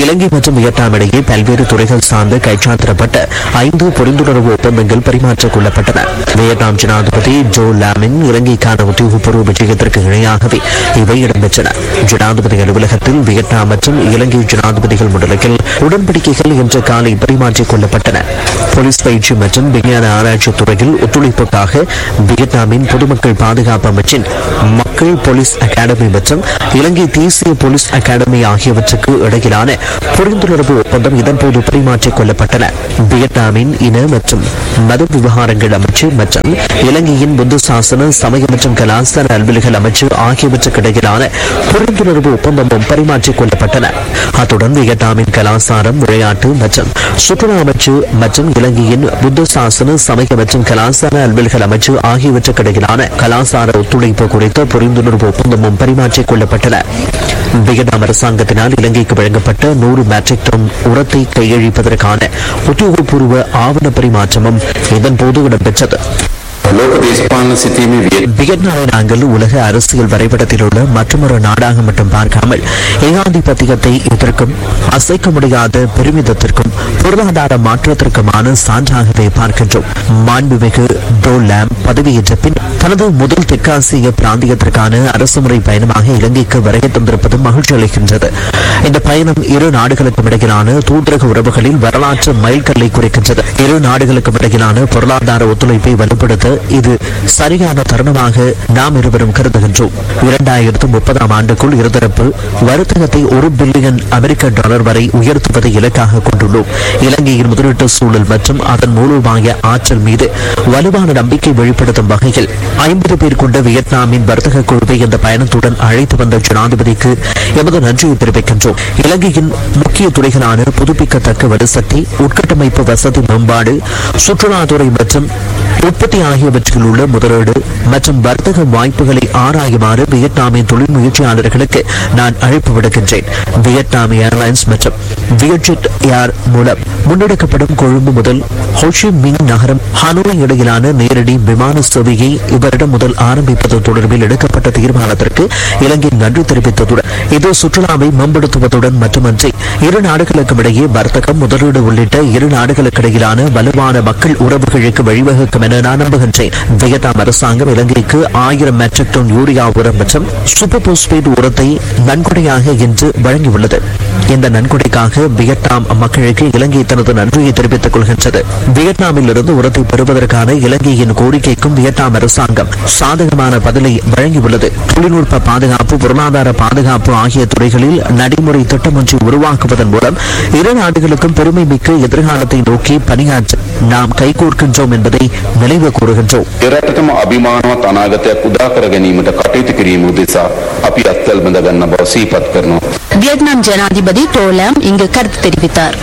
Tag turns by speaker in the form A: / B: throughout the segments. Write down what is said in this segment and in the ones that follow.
A: இலங்கை மற்றும் வியட்நாம் இடையே பல்வேறு துறைகள் சார்ந்து கைச்சாத்திடப்பட்ட ஐந்து புரிந்துணர்வு ஒப்பந்தங்கள் பரிமாற்றிக் கொள்ளப்பட்டன வியட்நாம் ஜனாதிபதி ஜோ லாமின் இலங்கைக்கான உத்தியோகபூர்வ விஜயத்திற்கு இணையாகவே இவை இடம்பெற்றன ஜனாதிபதி அலுவலகத்தில் வியட்நாம் மற்றும் இலங்கை ஜனாதிபதிகள் முன்னிலையில் உடன்படிக்கைகள் இன்று காலை பரிமாற்றிக் கொள்ளப்பட்டன போலீஸ் பயிற்சி மற்றும் விஞ்ஞான ஆராய்ச்சி துறையில் ஒத்துழைப்புக்காக வியட்நாமின் பொதுமக்கள் பாதுகாப்பு அமைச்சின் மக்கள் போலீஸ் அகாடமி மற்றும் இலங்கை தேசிய போலீஸ் அகாடமி ஆகியவற்றுக்கு இடையிலான புரிந்துணர்வு ஒப்பந்தம் இதன்போது பரிமாற்றிக் கொள்ளப்பட்டன வியட்நாமின் இன மற்றும் மத விவகாரங்கள் அமைச்சு மற்றும் இலங்கையின் புத்த சாசன சமய மற்றும் கலாச்சார அலுவல்கள் அமைச்சு ஆகியவற்றுக்கு இடையிலான புரிந்துணர்வு ஒப்பந்தமும் பரிமாற்றிக் கொள்ளப்பட்டன அத்துடன் வியட்நாமின் கலாச்சாரம் விளையாட்டு மற்றும் சுற்றுலா அமைச்சு மற்றும் இலங்கையின் புத்த சாசன சமய மற்றும் கலாச்சார அலுவல்கள் அமைச்சு ஆகியவற்றுக்கு இடையிலான கலாச்சார ஒத்துழைப்பு குறித்த புரிந்துணர்வு ஒப்பந்தமும் பரிமாற்றிக் கொள்ளப்பட்டன வியட்நாம் அரசாங்கத்தினால் இலங்கைக்கு வழங்கப்பட்ட நூறு மெட்ரிக் டன் உரத்தை கையளிப்பதற்கான உத்தியோகபூர்வ ஆவண பரிமாற்றமும் இதன்போது இடம்பெற்றது
B: ලෝක දේශපාලන සිතීමේ විය
A: வியட்நாமை நாங்கள் உலக அரசியல் வரைபடத்தில் உள்ள மற்றொரு நாடாக மட்டும் பார்க்காமல் ஏகாதிபத்தியத்தை எதிர்க்கும் அசைக்க முடியாத பெருமிதத்திற்கும் பொருளாதார மாற்றத்திற்குமான சான்றாகவே பார்க்கின்றோம் மாண்புமிகு டோலாம் பதவியேற்ற பின் தனது முதல் தெற்காசிய பிராந்தியத்திற்கான அரசுமுறை பயணமாக இலங்கைக்கு வருகை தந்திருப்பது மகிழ்ச்சி அளிக்கின்றது இந்த பயணம் இரு நாடுகளுக்கும் இடையிலான தூதரக உறவுகளில் வரலாற்று மைல்கல்லை குறிக்கின்றது இரு நாடுகளுக்கும் இடையிலான பொருளாதார ஒத்துழைப்பை வலுப்படுத்த இது சரியான தருணமாக நாம் இருவரும் கருதுகின்றோம் இரண்டாயிரத்து முப்பதாம் ஆண்டுக்குள் இருதரப்பு வர்த்தகத்தை ஒரு பில்லியன் அமெரிக்க டாலர் வரை உயர்த்துவதை இலக்காக கொண்டுள்ளோம் இலங்கையின் முதலீட்டு சூழல் மற்றும் அதன் மூலோபாய ஆற்றல் மீது வலுவான நம்பிக்கை வெளிப்படுத்தும் வகையில் ஐம்பது பேர் கொண்ட வியட்நாமின் வர்த்தக குழுவை இந்த பயணத்துடன் அழைத்து வந்த ஜனாதிபதிக்கு எமது நன்றியை தெரிவிக்கின்றோம் இலங்கையின் முக்கிய துறைகளான புதுப்பிக்கத்தக்க வலுசக்தி உட்கட்டமைப்பு வசதி மேம்பாடு சுற்றுலாத்துறை மற்றும் உற்பத்தி ஆகியவற்றில் உள்ள முதலீடு மற்றும் வர்த்தக வாய்ப்புகளை ஆராயுமாறு வியட்நாமின் தொழில் முயற்சியாளர்களுக்கு நான் அழைப்பு விடுக்கின்றேன் வியட்நாம் ஏர்லைன்ஸ் மற்றும் வியட்ஜெட் ஏர் மூலம் முன்னெடுக்கப்படும் கொழும்பு முதல் ஹோஷி மிங் நகரம் ஹனோய் இடையிலான நேரடி விமான சேவையை இவரிடம் முதல் ஆரம்பிப்பது தொடர்பில் எடுக்கப்பட்ட தீர்மானத்திற்கு இலங்கை நன்றி தெரிவித்ததுடன் இது சுற்றுலாவை மேம்படுத்துவதுடன் மட்டுமன்றி இரு நாடுகளுக்கும் இடையே வர்த்தகம் முதலீடு உள்ளிட்ட இரு நாடுகளுக்கு இடையிலான வலுவான மக்கள் உறவுகளுக்கு வழிவகுக்கும் என நான் நம்புகின்றேன் வியட்நாம் அரசாங்கம் இலங்கைக்கு ஆயிரம் மெட்ரிக் டன் யூரியா உரம் மற்றும் சூப்பர் போஸ்பேட் உரத்தை நன்கொடையாக இன்று வழங்கியுள்ளது இந்த நன்கொடைக்காக வியட்நாம் மக்களுக்கு இலங்கை தனது நன்றியை தெரிவித்துக் கொள்கின்றது வியட்நாமில் இருந்து உரத்தை பெறுவதற்கான இலங்கையின் கோரிக்கைக்கும் வியட்நாம் அரசாங்கம் சாதகமான பதிலை வழங்கியுள்ளது தொழில்நுட்ப பாதுகாப்பு பொருளாதார பாதுகாப்பு ஆகிய துறைகளில் நடைமுறை திட்டம் ஒன்றை உருவாக்குவதன் மூலம் இரு நாடுகளுக்கும் பெருமை மிக்க எதிர்காலத்தை நோக்கி பணியாற்ற நாம் கைகோர்க்கின்றோம் என்பதை நினைவு கூறுகின்றோம்
B: එරටටම අභිමානවත් අනාගතයක් උදා කර ගැනීමට කටයුතු කිරීම උදෙසා අපි අත්වල් බඳ ගන්න බව සීපත් කරනවා.
C: வியட்நாம் ஜனாதிபதி டோலாம் இங்கு கருத்து தெரிவித்தார்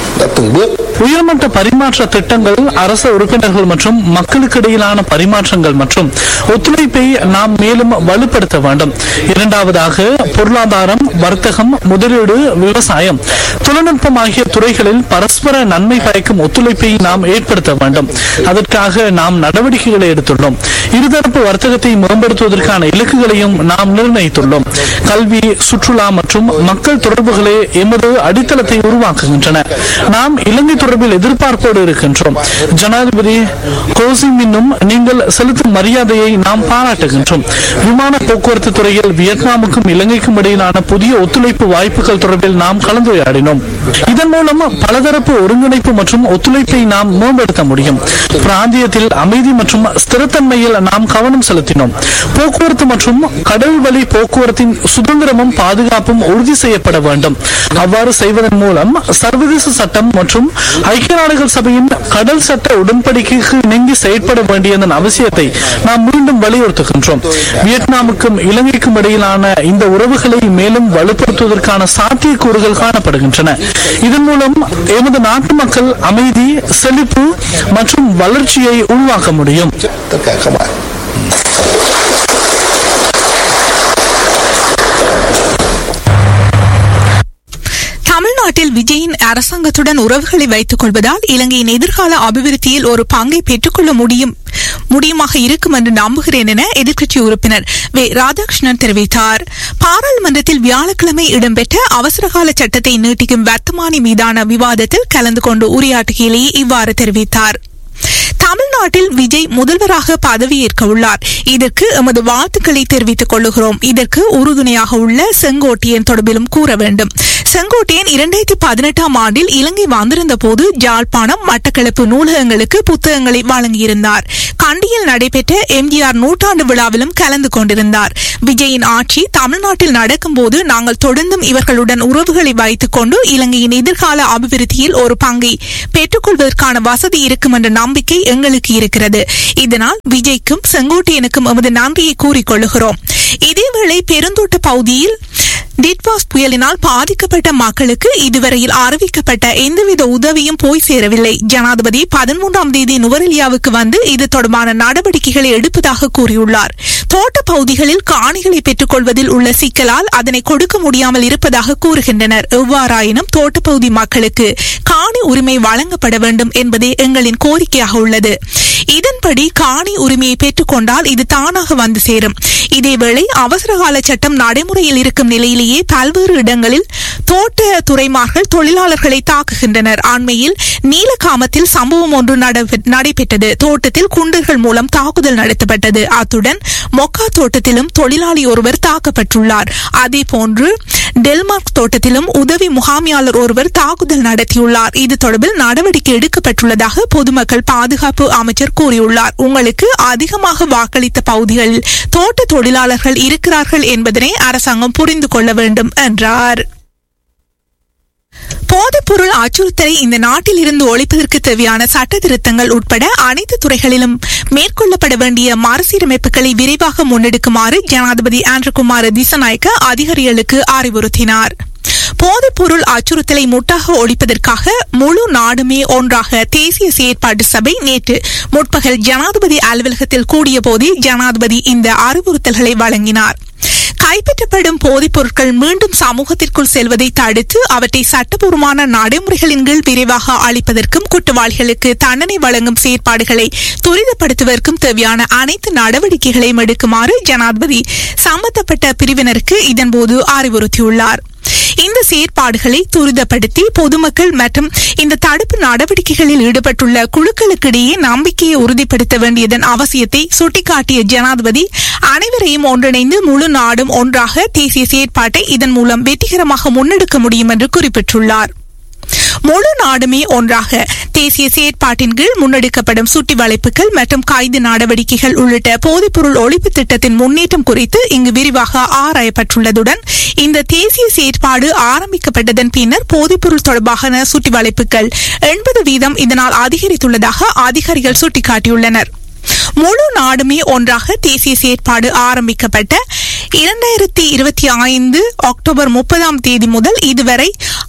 D: உயர்மட்ட பரிமாற்ற திட்டங்கள் அரச உறுப்பினர்கள் மற்றும் மக்களுக்கு இடையிலான பரிமாற்றங்கள் மற்றும் ஒத்துழைப்பை நாம் மேலும் வலுப்படுத்த வேண்டும் இரண்டாவதாக பொருளாதாரம் வர்த்தகம் முதலீடு விவசாயம் தொழில்நுட்பம் ஆகிய துறைகளில் பரஸ்பர நன்மை பயக்கும் ஒத்துழைப்பை நாம் ஏற்படுத்த வேண்டும் அதற்காக நாம் நடவடிக்கைகளை எடுத்துள்ளோம் இருதரப்பு வர்த்தகத்தை மேம்படுத்துவதற்கான இலக்குகளையும் நாம் நிர்ணயித்துள்ளோம் கல்வி சுற்றுலா மற்றும் மக்கள் தொடர்புகளே எமது அடித்தளத்தை உருவாக்குகின்றன நாம் இலங்கை தொடர்பில் எதிர்பார்ப்போடு இருக்கின்றோம் ஜனாதிபதி கோசிமின்னும் நீங்கள் செலுத்தும் மரியாதையை நாம் பாராட்டுகின்றோம் விமான போக்குவரத்து துறையில் வியட்நாமுக்கும் இலங்கைக்கும் இடையிலான புதிய ஒத்துழைப்பு வாய்ப்புகள் தொடர்பில் நாம் கலந்துரையாடினோம் இதன் மூலம் பலதரப்பு ஒருங்கிணைப்பு மற்றும் ஒத்துழைப்பை நாம் மேம்படுத்த முடியும் பிராந்தியத்தில் அமைதி மற்றும் ஸ்திரத்தன்மையில் நாம் கவனம் செலுத்தினோம் போக்குவரத்து மற்றும் கடல் வழி போக்குவரத்தின் சுதந்திரமும் பாதுகாப்பும் உறுதி செய்யப்பட வேண்டும் அவ்வாறு செய்வதன் மூலம் சர்வதேச சட்டம் மற்றும் ஐக்கிய நாடுகள் சபையின் கடல் சட்ட உடன்படிக்கைக்கு இணங்கி செயற்பட வேண்டியதன் அவசியத்தை நாம் மீண்டும் வலியுறுத்துகின்றோம் வியட்நாமுக்கும் இலங்கைக்கும் இடையிலான இந்த உறவுகளை மேலும் வலுப்படுத்துவதற்கான சாத்தியக்கூறுகள் காணப்படுகின்றன இதன் மூலம் எமது நாட்டு மக்கள் அமைதி செழிப்பு மற்றும் வளர்ச்சியை உருவாக்க முடியும்
E: tất cả các bạn
F: தமிழ்நாட்டில்
E: தமிழ்நாட்டில் விஜயின் அரசாங்கத்துடன் உறவுகளை வைத்துக் கொள்வதால் இலங்கையின் எதிர்கால அபிவிருத்தியில் ஒரு பங்கை பெற்றுக்கொள்ள முடியும் முடியுமாக இருக்கும் என்று நம்புகிறேன் என எதிர்க்கட்சி உறுப்பினர் வே ராதாகிருஷ்ணன் தெரிவித்தார் பாராளுமன்றத்தில் வியாழக்கிழமை இடம்பெற்ற அவசரகால சட்டத்தை நீட்டிக்கும் வர்த்தமானி மீதான விவாதத்தில் கலந்து கொண்டு உரையாற்றுகையிலேயே இவ்வாறு தெரிவித்தார் தமிழ்நாட்டில் விஜய் முதல்வராக பதவியேற்க உள்ளார் இதற்கு எமது வாழ்த்துக்களை தெரிவித்துக் கொள்ளுகிறோம் இதற்கு உறுதுணையாக உள்ள செங்கோட்டையன் தொடர்பிலும் கூற வேண்டும் செங்கோட்டையன் இரண்டாயிரத்தி பதினெட்டாம் ஆண்டில் இலங்கை வந்திருந்த போது ஜாழ்ப்பாணம் மட்டக்களப்பு நூலகங்களுக்கு புத்தகங்களை வழங்கியிருந்தார் கண்டியில் நடைபெற்ற எம்ஜிஆர் நூற்றாண்டு விழாவிலும் கலந்து கொண்டிருந்தார் விஜயின் ஆட்சி தமிழ்நாட்டில் நடக்கும்போது நாங்கள் தொடர்ந்தும் இவர்களுடன் உறவுகளை வைத்துக் கொண்டு இலங்கையின் எதிர்கால அபிவிருத்தியில் ஒரு பங்கை பெற்றுக்கொள்வதற்கான வசதி இருக்கும் என்ற நம்பிக்கை எங்களுக்கு இருக்கிறது இதனால் விஜய்க்கும் செங்கோட்டையனுக்கும் எமது நன்றியை கூறிக்கொள்ளுகிறோம் இதேவேளை பெருந்தோட்ட பகுதியில் டிட்வாஸ் புயலினால் பாதிக்கப்பட்ட மக்களுக்கு இதுவரையில் அறிவிக்கப்பட்ட எந்தவித உதவியும் போய் சேரவில்லை ஜனாதிபதி பதிமூன்றாம் தேதி நுவரெலியாவுக்கு வந்து இது தொடர்பான நடவடிக்கைகளை எடுப்பதாக கூறியுள்ளார் தோட்ட பகுதிகளில் காணிகளை பெற்றுக் கொள்வதில் உள்ள சிக்கலால் அதனை கொடுக்க முடியாமல் இருப்பதாக கூறுகின்றனர் எவ்வாறாயினும் தோட்டப்பகுதி மக்களுக்கு காணி உரிமை வழங்கப்பட வேண்டும் என்பதே எங்களின் கோரிக்கையாக உள்ளது இதன்படி காணி உரிமையை பெற்றுக்கொண்டால் இது தானாக வந்து சேரும் இதேவேளை அவசரகால சட்டம் நடைமுறையில் இருக்கும் நிலையிலேயே பல்வேறு இடங்களில் தோட்ட துறைமார்கள் தொழிலாளர்களை தாக்குகின்றனர் அண்மையில் நீலகாமத்தில் சம்பவம் ஒன்று நட- நடைபெற்றது தோட்டத்தில் குண்டுகள் மூலம் தாக்குதல் நடத்தப்பட்டது அத்துடன் மொக்கா தோட்டத்திலும் தொழிலாளி ஒருவர் தாக்கப்பட்டுள்ளார் அதேபோன்று டெல்மார்க் தோட்டத்திலும் உதவி முகாமியாளர் ஒருவர் தாக்குதல் நடத்தியுள்ளார் இது தொடர்பில் நடவடிக்கை எடுக்கப்பட்டுள்ளதாக பொதுமக்கள் பாதுகாப்பு அமைச்சர் கூறியுள்ளார் உங்களுக்கு அதிகமாக வாக்களித்த பகுதிகளில் தோட்ட தொழிலாளர்கள் இருக்கிறார்கள் என்பதனை அரசாங்கம் புரிந்து கொள்ள வேண்டும் என்றார் போதைப்பொருள் அச்சுறுத்தலை இந்த நாட்டில் இருந்து ஒழிப்பதற்கு தேவையான சட்ட திருத்தங்கள் உட்பட அனைத்து துறைகளிலும் மேற்கொள்ளப்பட வேண்டிய மறுசீரமைப்புகளை விரைவாக முன்னெடுக்குமாறு ஜனாதிபதி ஆண்ட்ரகுமார் திசநாயக்க அதிகாரிகளுக்கு அறிவுறுத்தினார் போதைப்பொருள் அச்சுறுத்தலை முட்டாக ஒழிப்பதற்காக முழு நாடுமே ஒன்றாக தேசிய செயற்பாட்டு சபை நேற்று முற்பகல் ஜனாதிபதி அலுவலகத்தில் கூடிய போதே ஜனாதிபதி இந்த அறிவுறுத்தல்களை வழங்கினார் கைப்பற்றப்படும் போதைப் பொருட்கள் மீண்டும் சமூகத்திற்குள் செல்வதை தடுத்து அவற்றை சட்டபூர்வமான நடைமுறைகளின் கீழ் விரைவாக அளிப்பதற்கும் குற்றவாளிகளுக்கு தண்டனை வழங்கும் செயற்பாடுகளை துரிதப்படுத்துவதற்கும் தேவையான அனைத்து நடவடிக்கைகளையும் எடுக்குமாறு ஜனாதிபதி சம்பந்தப்பட்ட பிரிவினருக்கு இதன்போது அறிவுறுத்தியுள்ளார் இந்த செயற்பாடுகளை துரிதப்படுத்தி பொதுமக்கள் மற்றும் இந்த தடுப்பு நடவடிக்கைகளில் ஈடுபட்டுள்ள குழுக்களுக்கிடையே நம்பிக்கையை உறுதிப்படுத்த வேண்டியதன் அவசியத்தை சுட்டிக்காட்டிய ஜனாதிபதி அனைவரையும் ஒன்றிணைந்து முழு நாடும் ஒன்றாக தேசிய செயற்பாட்டை இதன் மூலம் வெற்றிகரமாக முன்னெடுக்க முடியும் என்று குறிப்பிட்டுள்ளார் முழு நாடுமே ஒன்றாக தேசிய செயற்பாட்டின் கீழ் முன்னெடுக்கப்படும் சுட்டி வளைப்புகள் மற்றும் கைது நடவடிக்கைகள் உள்ளிட்ட போதைப்பொருள் ஒழிப்பு திட்டத்தின் முன்னேற்றம் குறித்து இங்கு விரிவாக ஆராயப்பட்டுள்ளதுடன் இந்த தேசிய செயற்பாடு ஆரம்பிக்கப்பட்டதன் பின்னர் போதைப்பொருள் தொடர்பான சுட்டி வளைப்புகள் எண்பது வீதம் இதனால் அதிகரித்துள்ளதாக அதிகாரிகள் சுட்டிக்காட்டியுள்ளனர் முழு நாடுமே ஒன்றாக தேசிய செயற்பாடு ஆரம்பிக்கப்பட்ட இரண்டாயிரத்தி இருபத்தி ஐந்து அக்டோபர் முப்பதாம் தேதி முதல் இதுவரை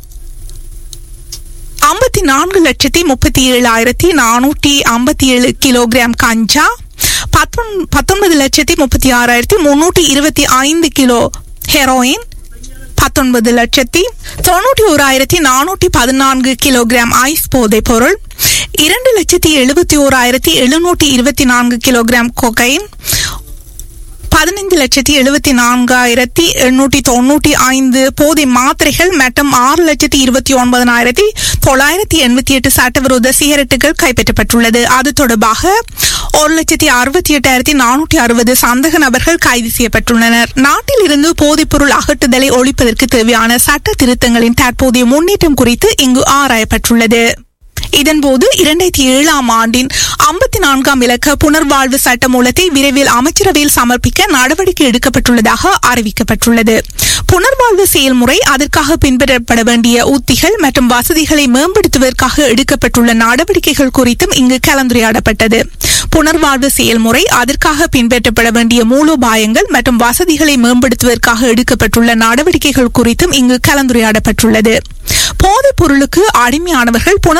E: ஐம்பத்தி நான்கு லட்சத்தி முப்பத்தி ஏழாயிரத்தி நானூற்றி ஐம்பத்தி ஏழு கிலோகிராம் கஞ்சா பத்தொன்- பத்தொன்பது லட்சத்தி முப்பத்தி ஆறாயிரத்தி முன்னூற்றி இருபத்தி ஐந்து கிலோ ஹெரோயின் பத்தொன்பது லட்சத்தி தொண்ணூற்றி ஓராயிரத்தி நானூற்றி பதினான்கு கிலோகிராம் ஐஸ் போதைப் பொருள் இரண்டு லட்சத்தி எழுபத்தி ஓராயிரத்தி எழுநூற்றி இருபத்தி நான்கு கிலோகிராம் கொகைன் பதினைந்து லட்சத்தி எழுபத்தி நான்காயிரத்தி எண்ணூற்றி தொண்ணூற்றி ஐந்து போதை மாத்திரைகள் மற்றும் ஆறு லட்சத்தி இருபத்தி ஒன்பதனாயிரத்தி தொள்ளாயிரத்தி எண்பத்தி எட்டு சட்டவிரோத சிகரெட்டுகள் கைப்பற்றப்பட்டுள்ளது அது தொடர்பாக ஒரு லட்சத்தி அறுபத்தி எட்டாயிரத்தி நானூற்றி அறுபது சந்தக நபர்கள் கைது செய்யப்பட்டுள்ளனர் நாட்டில் இருந்து போதைப்பொருள் அகற்றுதலை ஒழிப்பதற்கு தேவையான சட்ட திருத்தங்களின் தற்போதைய முன்னேற்றம் குறித்து இங்கு ஆராயப்பட்டுள்ளது இதன்போது இரண்டாயிரத்தி ஏழாம் ஆண்டின் ஐம்பத்தி நான்காம் இலக்க புனர்வாழ்வு சட்ட மூலத்தை விரைவில் அமைச்சரவையில் சமர்ப்பிக்க நடவடிக்கை எடுக்கப்பட்டுள்ளதாக அறிவிக்கப்பட்டுள்ளது புனர்வாழ்வு செயல்முறை அதற்காக பின்பற்றப்பட வேண்டிய உத்திகள் மற்றும் வசதிகளை மேம்படுத்துவதற்காக எடுக்கப்பட்டுள்ள நடவடிக்கைகள் குறித்தும் இங்கு கலந்துரையாடப்பட்டது புனர்வாழ்வு செயல்முறை அதற்காக பின்பற்றப்பட வேண்டிய மூலோபாயங்கள் மற்றும் வசதிகளை மேம்படுத்துவதற்காக எடுக்கப்பட்டுள்ள நடவடிக்கைகள் குறித்தும் இங்கு கலந்துரையாடப்பட்டுள்ளது போதைப் பொருளுக்கு அடிமையானவர்கள் புனர்வாழ்வு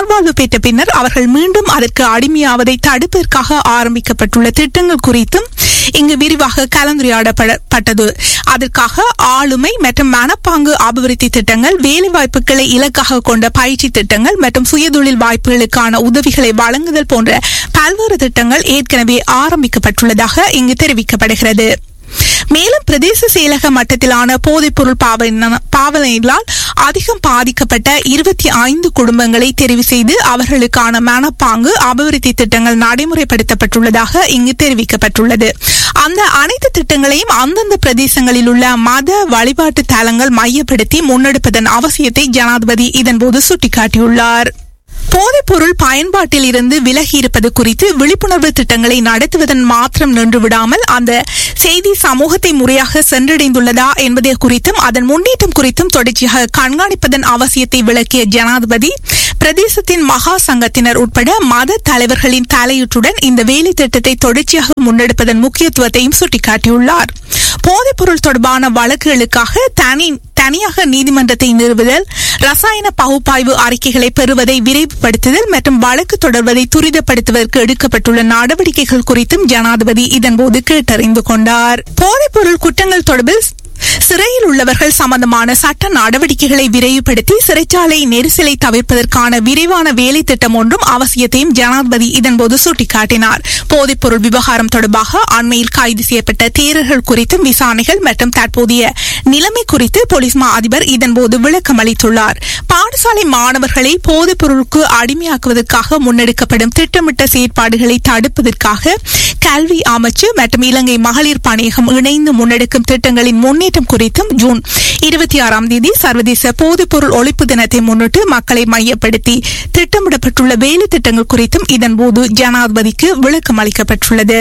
E: பெற்ற பின்னர் அவர்கள் மீண்டும் அதற்கு அடிமையாவதை தடுப்பதற்காக ஆரம்பிக்கப்பட்டுள்ள திட்டங்கள் குறித்தும் இங்கு விரிவாக கலந்துரையாடப்பட்டது அதற்காக ஆளுமை மற்றும் மனப்பாங்கு அபிவிருத்தி திட்டங்கள் வேலைவாய்ப்புகளை இலக்காக கொண்ட பயிற்சி திட்டங்கள் மற்றும் சுயதொழில் வாய்ப்புகளுக்கான உதவிகளை வழங்குதல் போன்ற பல்வேறு திட்டங்கள் ஏற்கனவே ஆரம்பிக்கப்பட்டுள்ளதாக இங்கு தெரிவிக்கப்படுகிறது மேலும் பிரதேச செயலக மட்டத்திலான போதைப்பொருள் பாவன- பாவனைகளால் அதிகம் பாதிக்கப்பட்ட இருபத்தி ஐந்து குடும்பங்களை தெரிவு செய்து அவர்களுக்கான மனப்பாங்கு அபிவிருத்தி திட்டங்கள் நடைமுறைப்படுத்தப்பட்டுள்ளதாக இங்கு தெரிவிக்கப்பட்டுள்ளது அந்த அனைத்து திட்டங்களையும் அந்தந்த பிரதேசங்களில் உள்ள மத வழிபாட்டு தலங்கள் மையப்படுத்தி முன்னெடுப்பதன் அவசியத்தை ஜனாதிபதி இதன்போது சுட்டிக்காட்டியுள்ளார் போதைப்பொருள் பயன்பாட்டில் இருந்து விலகி இருப்பது குறித்து விழிப்புணர்வு திட்டங்களை நடத்துவதன் மாத்திரம் நின்று விடாமல் அந்த செய்தி சமூகத்தை முறையாக சென்றடைந்துள்ளதா என்பது குறித்தும் அதன் முன்னேற்றம் குறித்தும் தொடர்ச்சியாக கண்காணிப்பதன் அவசியத்தை விளக்கிய ஜனாதிபதி பிரதேசத்தின் மகா சங்கத்தினர் உட்பட மத தலைவர்களின் தலையீட்டுடன் இந்த வேலை திட்டத்தை தொடர்ச்சியாக முன்னெடுப்பதன் முக்கியத்துவத்தையும் சுட்டிக்காட்டியுள்ளார் போதைப்பொருள் தொடர்பான வழக்குகளுக்காக தனி தனியாக நீதிமன்றத்தை நிறுவுதல் ரசாயன பகுப்பாய்வு அறிக்கைகளை பெறுவதை விரைவுபடுத்துதல் மற்றும் வழக்கு தொடர்வதை துரிதப்படுத்துவதற்கு எடுக்கப்பட்டுள்ள நடவடிக்கைகள் குறித்தும் ஜனாதிபதி இதன்போது கேட்டறிந்து கொண்டார் போதைப்பொருள் குற்றங்கள் தொடர்பில் சிறையில் உள்ளவர்கள் சம்பந்தமான சட்ட நடவடிக்கைகளை விரைவுபடுத்தி சிறைச்சாலை நெரிசலை தவிர்ப்பதற்கான விரைவான வேலை திட்டம் ஒன்றும் அவசியத்தையும் ஜனாதிபதி இதன்போது சுட்டிக்காட்டினார் போதைப்பொருள் விவகாரம் தொடர்பாக அண்மையில் கைது செய்யப்பட்ட தேரர்கள் குறித்தும் விசாரணைகள் மற்றும் தற்போதைய நிலைமை குறித்து போலீஸ் மா அதிபர் இதன்போது விளக்கம் அளித்துள்ளார் பாடசாலை மாணவர்களை போதைப்பொருளுக்கு அடிமையாக்குவதற்காக முன்னெடுக்கப்படும் திட்டமிட்ட செயற்பாடுகளை தடுப்பதற்காக கல்வி அமைச்சு மற்றும் இலங்கை மகளிர் பணியகம் இணைந்து முன்னெடுக்கும் திட்டங்களின் முன்னேற்றம் குறித்தும் ஜூன் இருபத்தி ஆறாம் தேதி சர்வதேச போதைப்பொருள் ஒழிப்பு தினத்தை முன்னிட்டு மக்களை மையப்படுத்தி திட்டமிடப்பட்டுள்ள வேலை திட்டங்கள் குறித்தும் இதன்போது ஜனாதிபதிக்கு விளக்கம் அளிக்கப்பட்டுள்ளது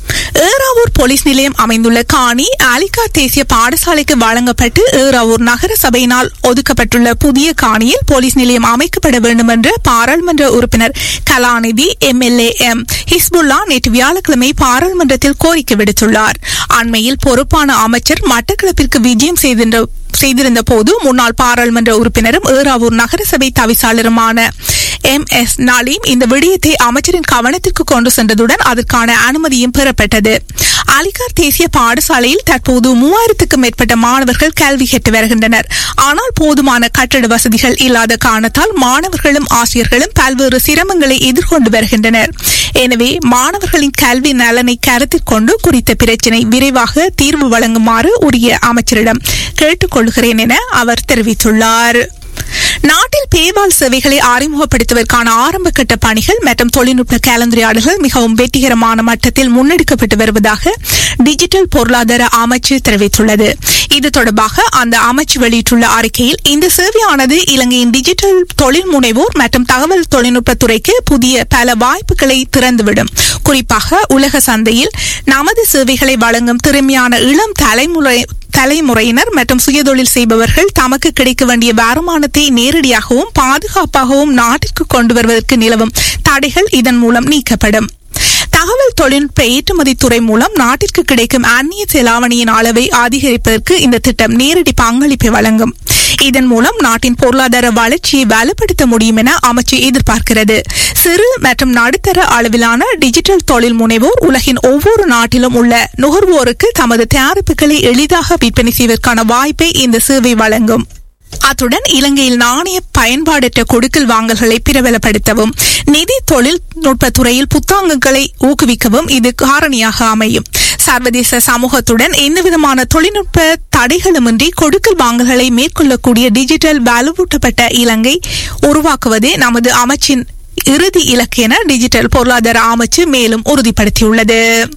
E: ஏறாவூர் போலீஸ் நிலையம் அமைந்துள்ள காணி அலிகா தேசிய பாடசாலைக்கு வழங்கப்பட்டு ஏறாவூர் நகர சபையினால் ஒதுக்கப்பட்டுள்ள புதிய காணியில் போலீஸ் நிலையம் அமைக்கப்பட வேண்டும் என்று பாராளுமன்ற உறுப்பினர் கலாநிதி எம்எல்ஏ எம் ஹிஸ்புல்லா நேற்று வியாழக்கிழமை பாராளுமன்றத்தில் கோரிக்கை விடுத்துள்ளார் அண்மையில் பொறுப்பான அமைச்சர் மட்டக்களப்பிற்கு விஜயம் செய்திருந்த செய்திருந்த போது முன்னாள் பாராளுமன்ற உறுப்பினரும் ஏறாவூர் நகரசபை தவிசாளருமான எம் எஸ் நலீம் இந்த விடயத்தை அமைச்சரின் கவனத்திற்கு கொண்டு சென்றதுடன் அதற்கான அனுமதியும் பெறப்பட்டது அலிகார் தேசிய பாடசாலையில் தற்போது மூவாயிரத்துக்கும் மேற்பட்ட மாணவர்கள் கல்வி கற்று வருகின்றனர் ஆனால் போதுமான கட்டட வசதிகள் இல்லாத காரணத்தால் மாணவர்களும் ஆசிரியர்களும் பல்வேறு சிரமங்களை எதிர்கொண்டு வருகின்றனர் எனவே மாணவர்களின் கல்வி நலனை கருத்தில் கொண்டு குறித்த பிரச்சினை விரைவாக தீர்வு வழங்குமாறு உரிய அமைச்சரிடம் கேட்டுக்கொள்கிறேன் என அவர் தெரிவித்துள்ளார் நாட்டில் பேபால் சேவைகளை அறிமுகப்படுத்துவதற்கான ஆரம்ப கட்ட பணிகள் மற்றும் தொழில்நுட்ப கலந்துரையாடல்கள் மிகவும் வெற்றிகரமான மட்டத்தில் முன்னெடுக்கப்பட்டு வருவதாக டிஜிட்டல் பொருளாதார அமைச்சு தெரிவித்துள்ளது இது தொடர்பாக அந்த அமைச்சு வெளியிட்டுள்ள அறிக்கையில் இந்த சேவையானது இலங்கையின் டிஜிட்டல் தொழில் முனைவோர் மற்றும் தகவல் தொழில்நுட்பத் துறைக்கு புதிய பல வாய்ப்புகளை திறந்துவிடும் குறிப்பாக உலக சந்தையில் நமது சேவைகளை வழங்கும் திறமையான இளம் தலைமுறை தலைமுறையினர் மற்றும் சுயதொழில் செய்பவர்கள் தமக்கு கிடைக்க வேண்டிய வருமானத்தை நேரடியாகவும் பாதுகாப்பாகவும் நாட்டிற்கு கொண்டு வருவதற்கு நிலவும் தடைகள் இதன் மூலம் நீக்கப்படும் தகவல் தொழில்நுட்ப ஏற்றுமதி துறை மூலம் நாட்டிற்கு கிடைக்கும் அந்நிய செலாவணியின் அளவை அதிகரிப்பதற்கு இந்த திட்டம் நேரடி பங்களிப்பை வழங்கும் இதன் மூலம் நாட்டின் பொருளாதார வளர்ச்சியை வலுப்படுத்த முடியும் என அமைச்சு எதிர்பார்க்கிறது சிறு மற்றும் நடுத்தர அளவிலான டிஜிட்டல் தொழில் முனைவோர் உலகின் ஒவ்வொரு நாட்டிலும் உள்ள நுகர்வோருக்கு தமது தயாரிப்புகளை எளிதாக விற்பனை செய்வதற்கான வாய்ப்பை இந்த சேவை வழங்கும் அத்துடன் இலங்கையில் நாணய பயன்பாடற்ற கொடுக்கல் வாங்கல்களை பிரபலப்படுத்தவும் நிதி தொழில்நுட்ப துறையில் புத்தாக்கங்களை ஊக்குவிக்கவும் இது காரணியாக அமையும் சர்வதேச சமூகத்துடன் எந்தவிதமான தொழில்நுட்ப தடைகளுமின்றி கொடுக்கல் வாங்கல்களை மேற்கொள்ளக்கூடிய டிஜிட்டல் வலுவூட்டப்பட்ட இலங்கை உருவாக்குவதே நமது அமைச்சின் இறுதி இலக்கு என டிஜிட்டல் பொருளாதார அமைச்சு மேலும் உறுதிப்படுத்தியுள்ளது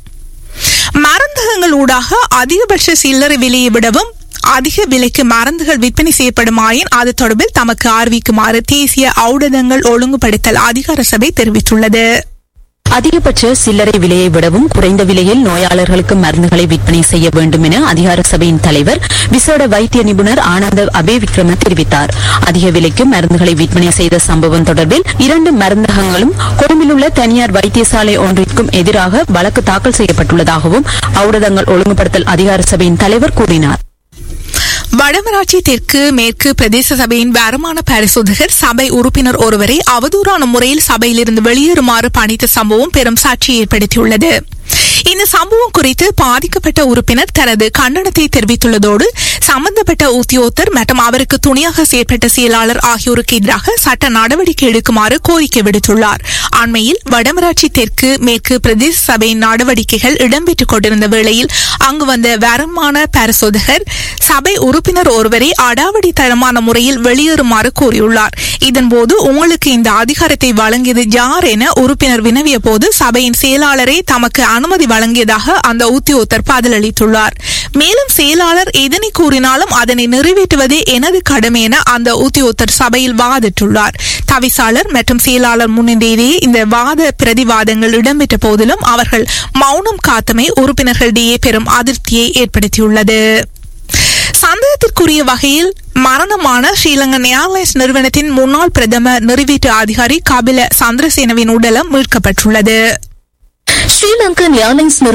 E: மருந்தகங்கள் ஊடாக அதிகபட்ச சில்லறை விலையை விடவும் அதிக விலைக்கு மருந்துகள் விற்பனை செய்யப்படுமாயின் அது தொடர்பில் தமக்கு அறிவிக்குமாறு தேசிய ஔடதங்கள் ஒழுங்குபடுத்தல் அதிகார சபை தெரிவித்துள்ளது
C: அதிகபட்ச சில்லறை விலையை விடவும் குறைந்த விலையில் நோயாளர்களுக்கு மருந்துகளை விற்பனை செய்ய வேண்டும் என அதிகார சபையின் தலைவர் விசேட வைத்திய நிபுணர் ஆனந்த அபே விக்ரம தெரிவித்தார் அதிக விலைக்கு மருந்துகளை விற்பனை செய்த சம்பவம் தொடர்பில் இரண்டு மருந்தகங்களும் கொழும்பில் உள்ள தனியார் வைத்தியசாலை ஒன்றிற்கும் எதிராக வழக்கு தாக்கல் செய்யப்பட்டுள்ளதாகவும் ஔடதங்கள் ஒழுங்குபடுத்தல் அதிகார சபையின் தலைவர் கூறினார்
E: வடமராட்சி தெற்கு மேற்கு பிரதேச சபையின் வருமான பரிசோதகர் சபை உறுப்பினர் ஒருவரை அவதூறான முறையில் சபையிலிருந்து வெளியேறுமாறு பணித்த சம்பவம் பெரும் சாட்சியை ஏற்படுத்தியுள்ளது இந்த சம்பவம் குறித்து பாதிக்கப்பட்ட உறுப்பினர் தனது கண்டனத்தை தெரிவித்துள்ளதோடு சம்பந்தப்பட்ட உத்தியோகத்தர் மற்றும் அவருக்கு துணையாக செயற்பட்ட செயலாளர் ஆகியோருக்கு எதிராக சட்ட நடவடிக்கை எடுக்குமாறு கோரிக்கை விடுத்துள்ளார் அண்மையில் வடமராட்சி தெற்கு மேற்கு பிரதேச சபையின் நடவடிக்கைகள் இடம்பெற்றுக் கொண்டிருந்த வேளையில் அங்கு வந்த வருமான பரிசோதகர் சபை உறுப்பினர் ஒருவரை அடாவடி தரமான முறையில் வெளியேறுமாறு கூறியுள்ளார் இதன்போது உங்களுக்கு இந்த அதிகாரத்தை வழங்கியது யார் என உறுப்பினர் வினவிய போது சபையின் செயலாளரே தமக்கு அனுமதி வழங்கியதாக அந்த உத்தியோகத்தர் பதிலளித்துள்ளார் மேலும் செயலாளர் எதனை கூறினாலும் அதனை நிறைவேற்றுவதே எனது கடமை என அந்த உத்தியோகத்தர் சபையில் வாதிட்டுள்ளார் தவிசாளர் மற்றும் செயலாளர் முன்னிலையிலேயே இந்த வாத பிரதிவாதங்கள் இடம்பெற்ற போதிலும் அவர்கள் மௌனம் காத்தமை உறுப்பினர்களிடையே பெரும் அதிருப்தியை ஏற்படுத்தியுள்ளது சந்தேகத்திற்குரிய வகையில் மரணமான ஸ்ரீலங்கன் ஏர்லைன்ஸ் நிறுவனத்தின் முன்னாள் பிரதம நிறைவேற்று அதிகாரி கபில சந்திரசேனவின் உடலம் மீட்கப்பட்டுள்ளது
C: ஸ்ரீலங்கன் ஏர்லைன்ஸ் நிறுவனம்